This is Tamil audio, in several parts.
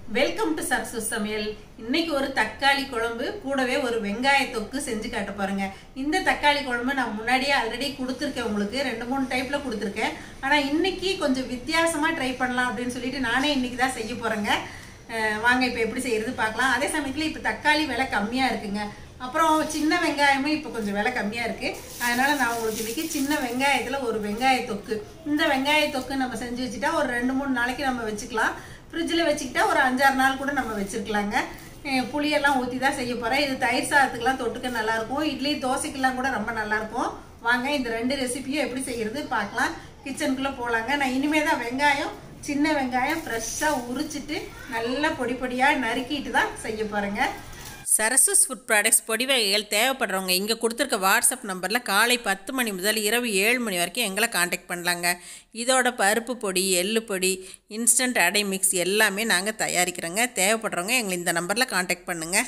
வெல்கம் டு சரசு சமையல் இன்னைக்கு ஒரு தக்காளி குழம்பு கூடவே ஒரு வெங்காய தொக்கு செஞ்சு காட்ட பாருங்க இந்த தக்காளி குழம்பு நான் முன்னாடியே ஆல்ரெடி கொடுத்துருக்கேன் உங்களுக்கு ரெண்டு மூணு டைப்ல கொடுத்துருக்கேன் ஆனா இன்னைக்கு கொஞ்சம் வித்தியாசமா ட்ரை பண்ணலாம் அப்படின்னு சொல்லிட்டு நானே இன்னைக்கு தான் செய்ய போறேங்க அஹ் வாங்க இப்போ எப்படி செய்யறது பார்க்கலாம் அதே சமயத்தில் இப்போ தக்காளி விலை கம்மியா இருக்குங்க அப்புறம் சின்ன வெங்காயமும் இப்போ கொஞ்சம் விலை கம்மியாக இருக்குது அதனால நான் உங்களுக்கு இன்னைக்கு சின்ன வெங்காயத்தில் ஒரு வெங்காய தொக்கு இந்த வெங்காய தொக்கு நம்ம செஞ்சு வச்சுட்டா ஒரு ரெண்டு மூணு நாளைக்கு நம்ம வச்சுக்கலாம் ஃப்ரிட்ஜில் வச்சுக்கிட்டா ஒரு அஞ்சாறு நாள் கூட நம்ம வச்சுருக்கலாங்க அஹ் புளியெல்லாம் ஊற்றி தான் செய்ய போகிறேன் இது தயிர் சாதத்துக்கெல்லாம் தொட்டுக்க நல்லாயிருக்கும் இட்லி தோசைக்கெல்லாம் கூட ரொம்ப நல்லாயிருக்கும் வாங்க இந்த ரெண்டு ரெசிபியும் எப்படி செய்யறது பார்க்கலாம் கிச்சனுக்குள்ளே போகலாங்க நான் இனிமே தான் வெங்காயம் சின்ன வெங்காயம் ஃப்ரெஷ்ஷாக உரிச்சிட்டு நல்லா பொடி பொடியாக நறுக்கிட்டு தான் செய்ய போகிறேங்க சரசஸ் ஃபுட் ப்ராடக்ட்ஸ் பொடி வகைகள் தேவைப்படுறவங்க இங்கே கொடுத்துருக்க வாட்ஸ்அப் நம்பரில் காலை பத்து மணி முதல் இரவு ஏழு மணி வரைக்கும் எங்களை காண்டாக்ட் பண்ணலாங்க இதோட பருப்பு பொடி எள்ளு பொடி இன்ஸ்டன்ட் அடை மிக்ஸ் எல்லாமே நாங்கள் தயாரிக்கிறோங்க தேவைப்படுறவங்க எங்களை இந்த நம்பரில் காண்டாக்ட் பண்ணுங்கள்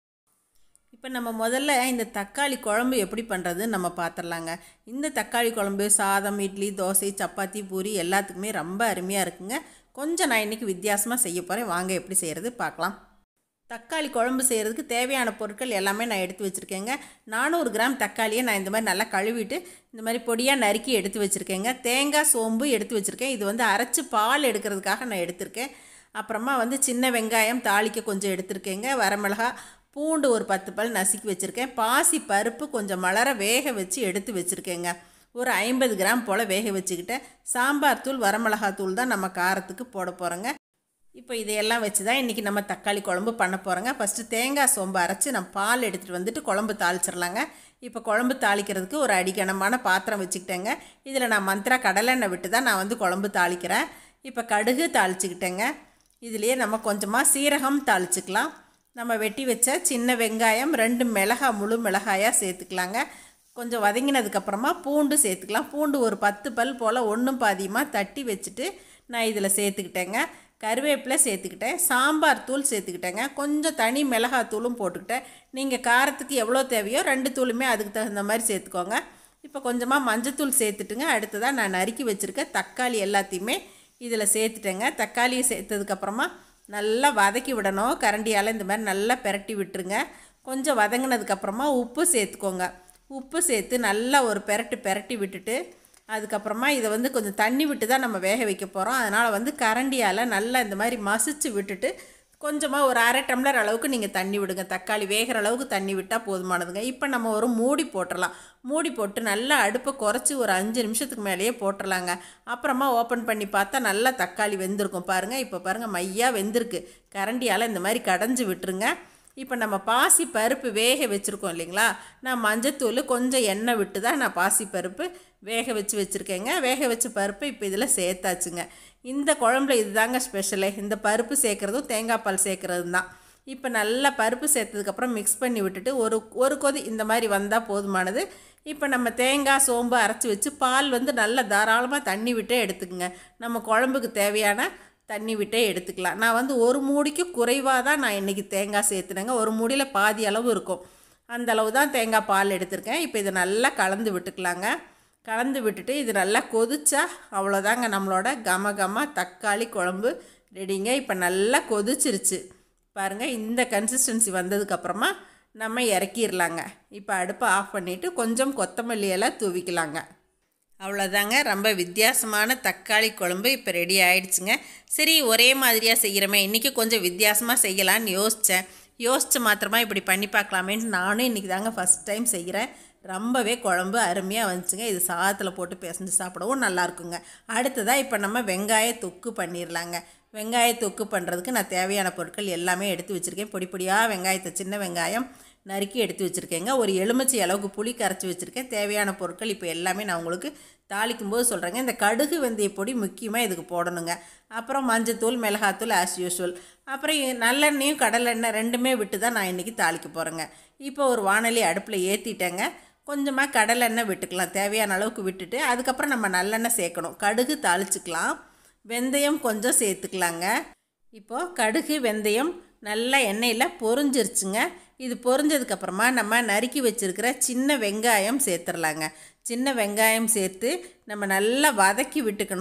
இப்போ நம்ம முதல்ல இந்த தக்காளி குழம்பு எப்படி பண்ணுறதுன்னு நம்ம பார்த்துடலாங்க இந்த தக்காளி குழம்பு சாதம் இட்லி தோசை சப்பாத்தி பூரி எல்லாத்துக்குமே ரொம்ப அருமையாக இருக்குங்க கொஞ்சம் நான் இன்றைக்கி வித்தியாசமாக செய்ய போகிறேன் வாங்க எப்படி செய்கிறது பார்க்கலாம் தக்காளி குழம்பு செய்கிறதுக்கு தேவையான பொருட்கள் எல்லாமே நான் எடுத்து வச்சுருக்கேங்க நானூறு கிராம் தக்காளியை நான் இந்த மாதிரி நல்லா கழுவிட்டு இந்த மாதிரி பொடியாக நறுக்கி எடுத்து வச்சுருக்கேங்க தேங்காய் சோம்பு எடுத்து வச்சுருக்கேன் இது வந்து அரைச்சி பால் எடுக்கிறதுக்காக நான் எடுத்திருக்கேன் அப்புறமா வந்து சின்ன வெங்காயம் தாளிக்க கொஞ்சம் எடுத்திருக்கேங்க வரமிளகா பூண்டு ஒரு பத்து பல் நசுக்கி வச்சுருக்கேன் பாசி பருப்பு கொஞ்சம் மலர வேக வச்சு எடுத்து வச்சுருக்கேங்க ஒரு ஐம்பது கிராம் போல் வேக வச்சுக்கிட்டேன் சாம்பார் தூள் வரமிளகாய் தூள் தான் நம்ம காரத்துக்கு போட போகிறோங்க இப்போ இதையெல்லாம் வச்சு தான் இன்றைக்கி நம்ம தக்காளி குழம்பு பண்ண போகிறோங்க ஃபஸ்ட்டு தேங்காய் சோம்பு அரைச்சி நம்ம பால் எடுத்துகிட்டு வந்துட்டு குழம்பு தாளிச்சிடலாங்க இப்போ குழம்பு தாளிக்கிறதுக்கு ஒரு அடிக்கணமான பாத்திரம் வச்சுக்கிட்டேங்க இதில் நான் மந்த்ரா கடலெண்ணெய் விட்டு தான் நான் வந்து குழம்பு தாளிக்கிறேன் இப்போ கடுகு தாளிச்சுக்கிட்டேங்க இதுலேயே நம்ம கொஞ்சமாக சீரகம் தாளிச்சுக்கலாம் நம்ம வெட்டி வச்ச சின்ன வெங்காயம் ரெண்டு மிளகாய் முழு மிளகாயாக சேர்த்துக்கலாங்க கொஞ்சம் வதங்கினதுக்கப்புறமா பூண்டு சேர்த்துக்கலாம் பூண்டு ஒரு பத்து பல் போல் ஒன்றும் பாதியமாக தட்டி வச்சுட்டு நான் இதில் சேர்த்துக்கிட்டேங்க கருவேப்பிலை சேர்த்துக்கிட்டேன் சாம்பார் தூள் சேர்த்துக்கிட்டேங்க கொஞ்சம் தனி மிளகாய் தூளும் போட்டுக்கிட்டேன் நீங்கள் காரத்துக்கு எவ்வளோ தேவையோ ரெண்டு தூளுமே அதுக்கு தகுந்த மாதிரி சேர்த்துக்கோங்க இப்போ கொஞ்சமாக மஞ்சத்தூள் சேர்த்துட்டுங்க அடுத்ததாக நான் நறுக்கி வச்சுருக்க தக்காளி எல்லாத்தையுமே இதில் சேர்த்துட்டேங்க தக்காளியை சேர்த்ததுக்கப்புறமா நல்லா வதக்கி விடணும் கரண்டியால் இந்த மாதிரி நல்லா பெரட்டி விட்டுருங்க கொஞ்சம் வதங்கினதுக்கப்புறமா உப்பு சேர்த்துக்கோங்க உப்பு சேர்த்து நல்லா ஒரு பெரட்டு பெரட்டி விட்டுட்டு அதுக்கப்புறமா இதை வந்து கொஞ்சம் தண்ணி விட்டு தான் நம்ம வேக வைக்க போகிறோம் அதனால் வந்து கரண்டியால் நல்லா இந்த மாதிரி மசிச்சு விட்டுட்டு கொஞ்சமாக ஒரு அரை டம்ளர் அளவுக்கு நீங்கள் தண்ணி விடுங்க தக்காளி வேகிற அளவுக்கு தண்ணி விட்டால் போதுமானதுங்க இப்போ நம்ம ஒரு மூடி போட்டுடலாம் மூடி போட்டு நல்லா அடுப்பை குறைச்சி ஒரு அஞ்சு நிமிஷத்துக்கு மேலேயே போட்டுடலாங்க அப்புறமா ஓப்பன் பண்ணி பார்த்தா நல்லா தக்காளி வெந்திருக்கும் பாருங்கள் இப்போ பாருங்கள் மையாக வெந்திருக்கு கரண்டியால் இந்த மாதிரி கடைஞ்சி விட்டுருங்க இப்போ நம்ம பாசி பருப்பு வேக வச்சுருக்கோம் இல்லைங்களா நான் மஞ்சத்தூள் கொஞ்சம் எண்ணெய் விட்டு தான் நான் பாசி பருப்பு வேக வச்சு வச்சுருக்கேங்க வேக வச்ச பருப்பு இப்போ இதில் சேர்த்தாச்சுங்க இந்த குழம்புல இதுதாங்க ஸ்பெஷலே இந்த பருப்பு சேர்க்குறதும் தேங்காய் பால் சேர்க்குறதும் தான் இப்போ நல்லா பருப்பு சேர்த்ததுக்கப்புறம் மிக்ஸ் பண்ணி விட்டுட்டு ஒரு ஒரு கொதி இந்த மாதிரி வந்தால் போதுமானது இப்போ நம்ம தேங்காய் சோம்பு அரைச்சி வச்சு பால் வந்து நல்லா தாராளமாக தண்ணி விட்டே எடுத்துக்கோங்க நம்ம குழம்புக்கு தேவையான தண்ணி விட்டே எடுத்துக்கலாம் நான் வந்து ஒரு மூடிக்கு குறைவாக தான் நான் இன்றைக்கி தேங்காய் சேர்த்துனேங்க ஒரு மூடியில் பாதி அளவு இருக்கும் அந்த அளவு தான் தேங்காய் பால் எடுத்திருக்கேன் இப்போ இதை நல்லா கலந்து விட்டுக்கலாங்க கலந்து விட்டுட்டு இது நல்லா கொதிச்சா அவ்வளோதாங்க நம்மளோட கம கம தக்காளி குழம்பு ரெடிங்க இப்போ நல்லா கொதிச்சிருச்சு பாருங்கள் இந்த கன்சிஸ்டன்சி வந்ததுக்கப்புறமா நம்ம இறக்கிடலாங்க இப்போ அடுப்பை ஆஃப் பண்ணிவிட்டு கொஞ்சம் கொத்தமல்லி எல்லாம் தூவிக்கலாங்க அவ்வளோதாங்க ரொம்ப வித்தியாசமான தக்காளி குழம்பு இப்போ ரெடி ஆயிடுச்சுங்க சரி ஒரே மாதிரியாக செய்கிறோமே இன்றைக்கி கொஞ்சம் வித்தியாசமாக செய்யலான்னு யோசித்தேன் யோசித்து மாத்திரமா இப்படி பண்ணி பார்க்கலாமேன்னு நானும் இன்றைக்கி தாங்க ஃபஸ்ட் டைம் செய்கிறேன் ரொம்பவே குழம்பு அருமையாக வந்துச்சுங்க இது சாதத்தில் போட்டு பிசைஞ்சு சாப்பிடவும் நல்லா இருக்குங்க அடுத்ததாக இப்போ நம்ம வெங்காய தொக்கு பண்ணிடலாங்க வெங்காய தொக்கு பண்ணுறதுக்கு நான் தேவையான பொருட்கள் எல்லாமே எடுத்து வச்சுருக்கேன் பொடி பொடியாக வெங்காயத்தை சின்ன வெங்காயம் நறுக்கி எடுத்து வச்சுருக்கேங்க ஒரு எலுமிச்சை அளவுக்கு புளி கரைச்சி வச்சுருக்கேன் தேவையான பொருட்கள் இப்போ எல்லாமே நான் உங்களுக்கு தாளிக்கும் போது சொல்கிறேங்க இந்த கடுகு வெந்தய பொடி முக்கியமாக இதுக்கு போடணுங்க அப்புறம் மஞ்சத்தூள் மிளகாத்தூள் ஆஸ் யூஷுவல் அப்புறம் நல்லெண்ணெயும் கடலெண்ணெய் ரெண்டுமே விட்டு தான் நான் இன்றைக்கி தாளிக்க போகிறேங்க இப்போ ஒரு வானொலி அடுப்பில் ஏற்றிட்டேங்க கொஞ்சமாக கடலெண்ணெய் விட்டுக்கலாம் தேவையான அளவுக்கு விட்டுட்டு அதுக்கப்புறம் நம்ம நல்லெண்ணெய் சேர்க்கணும் கடுகு தாளிச்சுக்கலாம் வெந்தயம் கொஞ்சம் சேர்த்துக்கலாங்க இப்போது கடுகு வெந்தயம் நல்லா எண்ணெயில் பொரிஞ்சிருச்சுங்க இது பொரிஞ்சதுக்கப்புறமா நம்ம நறுக்கி வச்சுருக்கிற சின்ன வெங்காயம் சேர்த்துடலாங்க சின்ன வெங்காயம் சேர்த்து நம்ம நல்லா வதக்கி விட்டுக்கணும்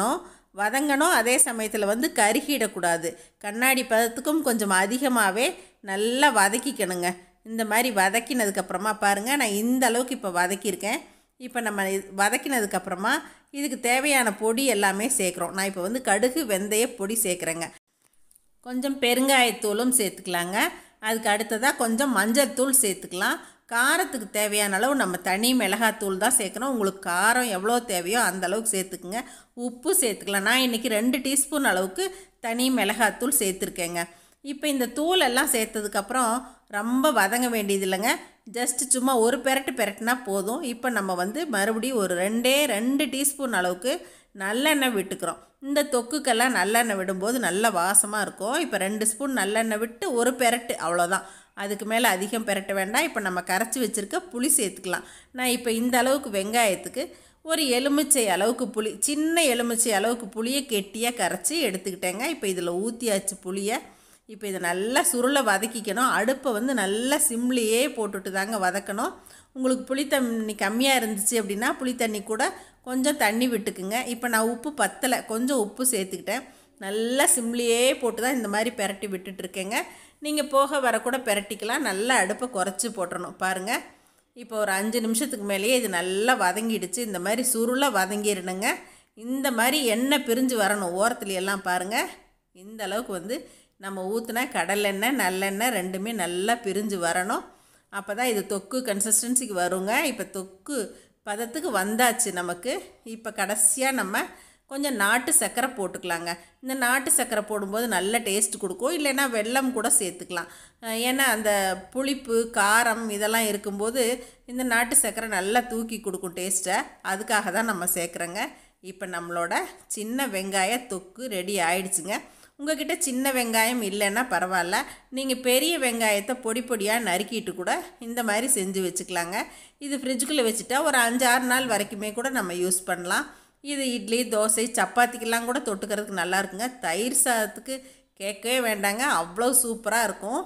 வதங்கணும் அதே சமயத்தில் வந்து கருகிடக்கூடாது கண்ணாடி பதத்துக்கும் கொஞ்சம் அதிகமாகவே நல்லா வதக்கிக்கணுங்க இந்த மாதிரி வதக்கினதுக்கப்புறமா பாருங்கள் நான் இந்த அளவுக்கு இப்போ வதக்கியிருக்கேன் இப்போ நம்ம இது- வதக்கினதுக்கப்புறமா இதுக்கு தேவையான பொடி எல்லாமே சேர்க்குறோம் நான் இப்போ வந்து கடுகு வெந்தய பொடி சேர்க்குறேங்க கொஞ்சம் பெருங்காயத்தூளும் சேர்த்துக்கலாங்க அதுக்கு அடுத்ததாக கொஞ்சம் மஞ்சள் தூள் சேர்த்துக்கலாம் காரத்துக்கு தேவையான அளவு நம்ம தனி மிளகாத்தூள் தான் சேர்க்கணும் உங்களுக்கு காரம் எவ்வளோ தேவையோ அந்த அளவுக்கு சேர்த்துக்குங்க உப்பு சேர்த்துக்கலாம் நான் இன்றைக்கி ரெண்டு டீஸ்பூன் அளவுக்கு தனி மிளகாத்தூள் சேர்த்துருக்கேங்க இப்போ இந்த தூள் எல்லாம் சேர்த்ததுக்கப்புறம் ரொம்ப வதங்க வேண்டியது இல்லைங்க ஜஸ்ட் சும்மா ஒரு பெரட்டு பெரட்டுனா போதும் இப்போ நம்ம வந்து மறுபடியும் ஒரு ரெண்டே ரெண்டு டீஸ்பூன் அளவுக்கு நல்லெண்ணெய் விட்டுக்கிறோம் இந்த தொக்குக்கெல்லாம் நல்லெண்ணெய் விடும்போது நல்ல வாசமாக இருக்கும் இப்போ ரெண்டு ஸ்பூன் நல்லெண்ணெய் விட்டு ஒரு பெரட்டு அவ்வளோதான் அதுக்கு மேலே அதிகம் பெரட்ட வேண்டாம் இப்போ நம்ம கரைச்சி வச்சுருக்க புளி சேர்த்துக்கலாம் நான் இப்போ இந்த அளவுக்கு வெங்காயத்துக்கு ஒரு எலுமிச்சை அளவுக்கு புளி சின்ன எலுமிச்சை அளவுக்கு புளியை கெட்டியாக கரைச்சி எடுத்துக்கிட்டேங்க இப்போ இதில் ஊற்றியாச்சு புளியை இப்போ இதை நல்லா சுருளை வதக்கிக்கணும் அடுப்பை வந்து நல்லா சிம்லியே போட்டுட்டு தாங்க வதக்கணும் உங்களுக்கு புளி தண்ணி கம்மியாக இருந்துச்சு அப்படின்னா புளி தண்ணி கூட கொஞ்சம் தண்ணி விட்டுக்குங்க இப்போ நான் உப்பு பத்தலை கொஞ்சம் உப்பு சேர்த்துக்கிட்டேன் நல்லா சிம்லியே போட்டு தான் இந்த மாதிரி பெரட்டி விட்டுட்ருக்கேங்க நீங்கள் போக வர கூட பெரட்டிக்கலாம் நல்லா அடுப்பை குறைச்சி போட்டுறணும் பாருங்கள் இப்போ ஒரு அஞ்சு நிமிஷத்துக்கு மேலேயே இது நல்லா வதங்கிடுச்சு இந்த மாதிரி சுருளாக வதங்கிடணுங்க இந்த மாதிரி எண்ணெய் பிரிஞ்சு வரணும் ஓரத்துல எல்லாம் பாருங்கள் இந்த அளவுக்கு வந்து நம்ம ஊற்றின கடலெண்ணெய் நல்லெண்ணெய் ரெண்டுமே நல்லா பிரிஞ்சு வரணும் அப்போ தான் இது தொக்கு கன்சிஸ்டன்சிக்கு வருங்க இப்போ தொக்கு பதத்துக்கு வந்தாச்சு நமக்கு இப்போ கடைசியாக நம்ம கொஞ்சம் நாட்டு சர்க்கரை போட்டுக்கலாங்க இந்த நாட்டு சர்க்கரை போடும்போது நல்ல டேஸ்ட் கொடுக்கும் இல்லைன்னா வெல்லம் கூட சேர்த்துக்கலாம் அஹ் ஏன்னா அந்த புளிப்பு காரம் இதெல்லாம் இருக்கும்போது இந்த நாட்டு சர்க்கரை நல்லா தூக்கி கொடுக்கும் டேஸ்ட்டை அதுக்காக தான் நம்ம சேர்க்குறோங்க இப்போ நம்மளோட சின்ன வெங்காய தொக்கு ரெடி ஆயிடுச்சுங்க உங்ககிட்ட சின்ன வெங்காயம் இல்லைன்னா பரவாயில்ல நீங்கள் பெரிய வெங்காயத்தை பொடி பொடியாக நறுக்கிட்டு கூட இந்த மாதிரி செஞ்சு வச்சுக்கலாங்க இது ஃப்ரிட்ஜுக்குள்ளே வச்சுட்டா ஒரு அஞ்சு ஆறு நாள் வரைக்குமே கூட நம்ம யூஸ் பண்ணலாம் இது இட்லி தோசை சப்பாத்திக்கெல்லாம் கூட தொட்டுக்கிறதுக்கு நல்லா இருக்குங்க தயிர் சாதத்துக்கு கேட்கவே வேண்டாங்க அவ்வளோ சூப்பராக இருக்கும்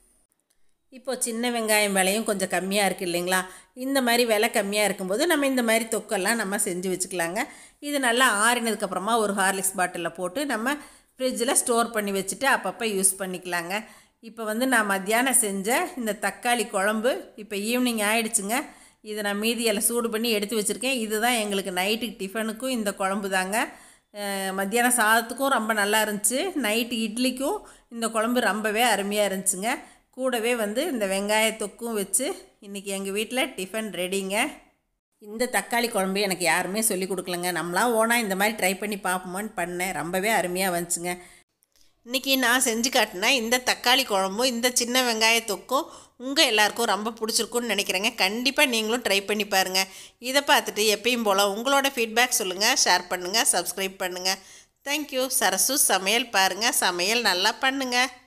இப்போ சின்ன வெங்காயம் விலையும் கொஞ்சம் கம்மியாக இருக்குது இல்லைங்களா இந்த மாதிரி விலை கம்மியாக இருக்கும்போது நம்ம இந்த மாதிரி தொக்கெல்லாம் நம்ம செஞ்சு வச்சுக்கலாங்க இது நல்லா ஆறினதுக்கப்புறமா ஒரு ஹார்லிக்ஸ் பாட்டிலில் போட்டு நம்ம ஃப்ரிட்ஜில் ஸ்டோர் பண்ணி வச்சுட்டு அப்பப்போ யூஸ் பண்ணிக்கலாங்க இப்போ வந்து நான் மத்தியானம் செஞ்ச இந்த தக்காளி குழம்பு இப்போ ஈவினிங் ஆயிடுச்சுங்க இதை நான் மீதியெல்லாம் சூடு பண்ணி எடுத்து வச்சுருக்கேன் இதுதான் எங்களுக்கு நைட்டுக்கு டிஃபனுக்கும் இந்த குழம்பு தாங்க அஹ் மத்தியானம் சாதத்துக்கும் ரொம்ப நல்லா இருந்துச்சு நைட்டு இட்லிக்கும் இந்த குழம்பு ரொம்பவே அருமையாக இருந்துச்சுங்க கூடவே வந்து இந்த வெங்காய தொக்கும் வச்சு இன்றைக்கி எங்கள் வீட்டில் டிஃபன் ரெடிங்க இந்த தக்காளி குழம்பு எனக்கு யாருமே சொல்லி கொடுக்கலங்க நம்மளாம் ஓனாக இந்த மாதிரி ட்ரை பண்ணி பார்ப்போமோன்னு பண்ணேன் ரொம்பவே அருமையாக வந்துச்சுங்க இன்றைக்கி நான் செஞ்சு காட்டினேன் இந்த தக்காளி குழம்பும் இந்த சின்ன வெங்காய தொக்கும் உங்கள் எல்லாருக்கும் ரொம்ப பிடிச்சிருக்குன்னு நினைக்கிறேங்க கண்டிப்பாக நீங்களும் ட்ரை பண்ணி பாருங்கள் இதை பார்த்துட்டு எப்பயும் போல் உங்களோட ஃபீட்பேக் சொல்லுங்கள் ஷேர் பண்ணுங்கள் சப்ஸ்கிரைப் பண்ணுங்கள் தேங்க்யூ சரசு சமையல் பாருங்கள் சமையல் நல்லா பண்ணுங்கள்